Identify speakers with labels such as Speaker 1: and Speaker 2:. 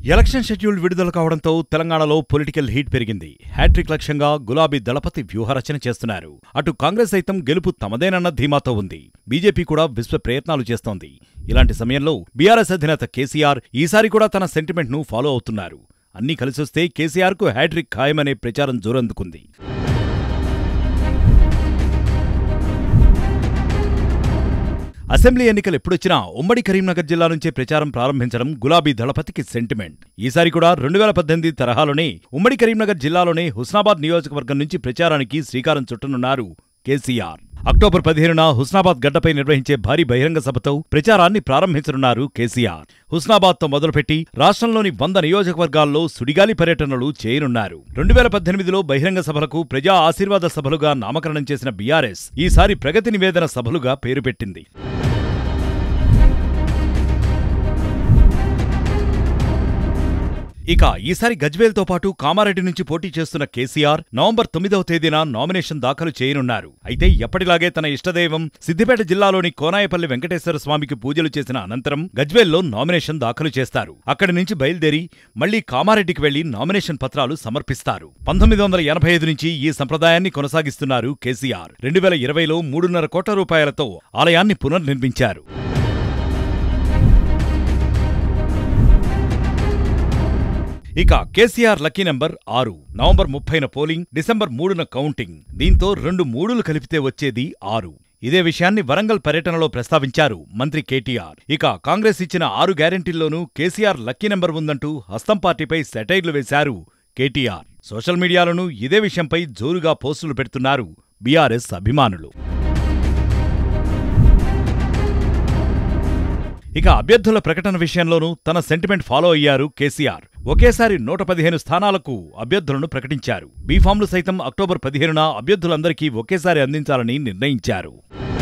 Speaker 1: election schedule విడుదల కావడంతో తెలంగాణలో పొలిటికల్ హీట్ పెరిగింది హ్యాట్రిక్ లక్ష్యంగా గులాబీ దళపతి వ్యూహరచన చేస్తున్నారు అటు కాంగ్రెస్ సైతం గెలుపు తమదేనన్న ధీమాతో ఉంది బీజేపీ కూడా విశ్వ ప్రయత్నాలు చేస్తోంది ఇలాంటి సమయంలో బీఆర్ఎస్ అధినేత కేసీఆర్ ఈసారి కూడా తన సెంటిమెంట్ను ఫాలో అవుతున్నారు అన్నీ కలిసొస్తే కేసీఆర్కు హ్యాట్రిక్ ఖాయమనే ప్రచారం జోరందుకుంది అసెంబ్లీ ఎన్నికలు ఎప్పుడొచ్చినా ఉమ్మడి కరీంనగర్ జిల్లా నుంచే ప్రచారం ప్రారంభించడం గులాబీ దళపతికి సెంటిమెంట్ ఈసారి కూడా రెండు వేల పద్దెనిమిది తరహాలోనే ఉమ్మడి కరీంనగర్ జిల్లాలోనే హుస్నాబాద్ నియోజకవర్గం నుంచి ప్రచారానికి శ్రీకారం చుట్టనున్నారు కేసీఆర్ అక్టోబర్ పదిహేనున హుస్నాబాద్ గడ్డపై నిర్వహించే భారీ బహిరంగ సభతో ప్రచారాన్ని ప్రారంభించనున్నారు కేసీఆర్ హుస్నాబాద్తో మొదలుపెట్టి రాష్ట్రంలోని వంద నియోజకవర్గాల్లో సుడిగాలి పర్యటనలు చేయనున్నారు రెండు వేల పద్దెనిమిదిలో బహిరంగ సభలకు ప్రజా ఆశీర్వాద సభలుగా నామకరణం చేసిన బీఆర్ఎస్ ఈసారి ప్రగతి నివేదన సభలుగా పేరు పెట్టింది ఇక ఈసారి గజ్వేల్తో పాటు కామారెడ్డి నుంచి పోటీ చేస్తున్న కేసీఆర్ నవంబర్ తొమ్మిదవ తేదీన నామినేషన్ దాఖలు చేయనున్నారు అయితే ఎప్పటిలాగే తన ఇష్టదైవం సిద్దిపేట జిల్లాలోని కోనాయపల్లి వెంకటేశ్వర స్వామికి పూజలు చేసిన అనంతరం గజ్వేల్లో నామినేషన్ దాఖలు చేస్తారు అక్కడి నుంచి బయలుదేరి మళ్లీ కామారెడ్డికి వెళ్లి నామినేషన్ పత్రాలు సమర్పిస్తారు పంతొమ్మిది వందల ఎనభై ఐదు నుంచి ఈ సంప్రదాయాన్ని కొనసాగిస్తున్నారు కేసీఆర్ రెండు వేల ఇరవైలో మూడున్నర కోట్ల రూపాయలతో ఆలయాన్ని పునర్నిర్మించారు ఇక కేసీఆర్ లక్కీ నంబర్ ఆరు నవంబర్ ముప్పైన పోలింగ్ డిసెంబర్ మూడున కౌంటింగ్ దీంతో రెండు మూడులు కలిపితే వచ్చేది ఆరు ఇదే విషయాన్ని వరంగల్ పర్యటనలో ప్రస్తావించారు మంత్రి కేటీఆర్ ఇక కాంగ్రెస్ ఇచ్చిన ఆరు గ్యారెంటీల్లోనూ కేసీఆర్ లక్కీ నెంబర్ ఉందంటూ హస్తం పార్టీపై సెటైర్లు వేశారు కేటీఆర్ సోషల్ మీడియాలోనూ ఇదే విషయంపై జోరుగా పోస్టులు పెడుతున్నారు బీఆర్ఎస్ అభిమానులు ఇక అభ్యర్థుల ప్రకటన విషయంలోనూ తన సెంటిమెంట్ ఫాలో అయ్యారు కేసీఆర్ ఒకేసారి నూట పదిహేను స్థానాలకు అభ్యర్థులను ప్రకటించారు బీఫామ్లు సైతం అక్టోబర్ పదిహేనున అభ్యర్థులందరికీ ఒకేసారి అందించాలని నిర్ణయించారు